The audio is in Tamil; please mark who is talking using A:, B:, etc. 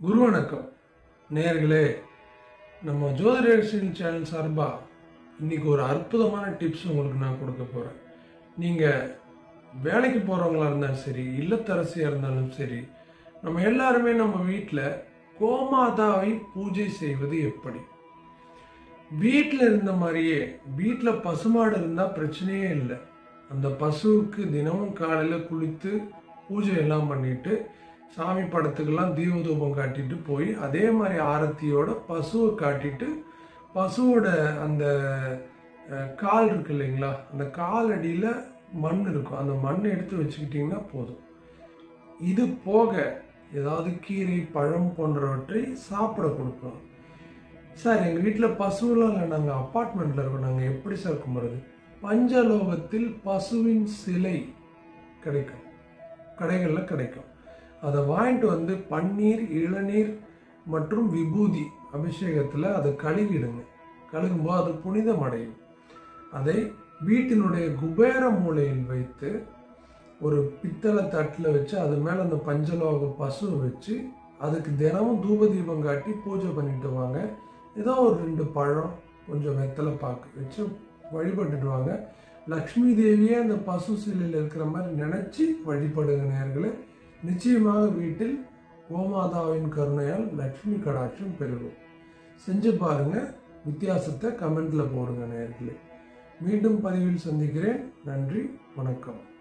A: குரு வணக்கம் நேயர்களே நம்ம ஜோதிடர்ஷன் சேனல் சார்பாக இன்னைக்கு ஒரு அற்புதமான டிப்ஸ் உங்களுக்கு நான் கொடுக்க போகிறேன் நீங்கள் வேலைக்கு போகிறவங்களா இருந்தாலும் சரி இல்லத்தரசியாக இருந்தாலும் சரி நம்ம எல்லாருமே நம்ம வீட்டில் கோமாதாவை பூஜை செய்வது எப்படி வீட்டில் இருந்த மாதிரியே வீட்டில் பசுமாடு இருந்தால் பிரச்சனையே இல்லை அந்த பசுவுக்கு தினமும் காலையில் குளித்து பூஜை எல்லாம் பண்ணிட்டு சாமி படத்துக்கெல்லாம் தீபதூபம் காட்டிட்டு போய் அதே மாதிரி ஆரத்தியோட பசுவை காட்டிட்டு பசுவோட அந்த அஹ், கால் இருக்கு இல்லைங்களா அந்த கால் அடியில் மண் இருக்கும் அந்த மண் எடுத்து வச்சுக்கிட்டிங்கன்னா போதும் இது போக ஏதாவது கீரை பழம் போன்றவற்றை சாப்பிட கொடுக்கலாம் சார் எங்கள் வீட்டில் பசுவெல்லாம் இல்லை நாங்கள் அப்பார்ட்மெண்ட்டில் இருக்கோம் நாங்கள் எப்படி சார் கும்பிட்றது பஞ்சலோகத்தில் பசுவின் சிலை கிடைக்கும் கடைகளில் கிடைக்கும் அதை வாங்கிட்டு வந்து பன்னீர் இளநீர் மற்றும் விபூதி அபிஷேகத்தில் அதை கழுவிடுங்க கழுகும்போது அது புனிதம் அடையும் அதை வீட்டினுடைய குபேர மூலையில் வைத்து ஒரு பித்தளை தட்டில் வச்சு அது மேலே அந்த பஞ்சலோக பசுவை வச்சு அதுக்கு தினமும் தூப தீபம் காட்டி பூஜை பண்ணிட்டு வாங்க ஏதோ ஒரு ரெண்டு பழம் கொஞ்சம் வெத்தலை பாக்கு வச்சு வழிபட்டுட்டு வாங்க லக்ஷ்மி தேவியே அந்த பசு சிலையில் இருக்கிற மாதிரி நினச்சி வழிபடுங்க நேர்களே நிச்சயமாக வீட்டில் கோமாதாவின் கருணையால் லக்ஷ்மி கடாட்சம் பெருகும் செஞ்சு பாருங்க வித்தியாசத்தை கமெண்ட்ல போடுங்க நேர்களே மீண்டும் பதிவில் சந்திக்கிறேன் நன்றி வணக்கம்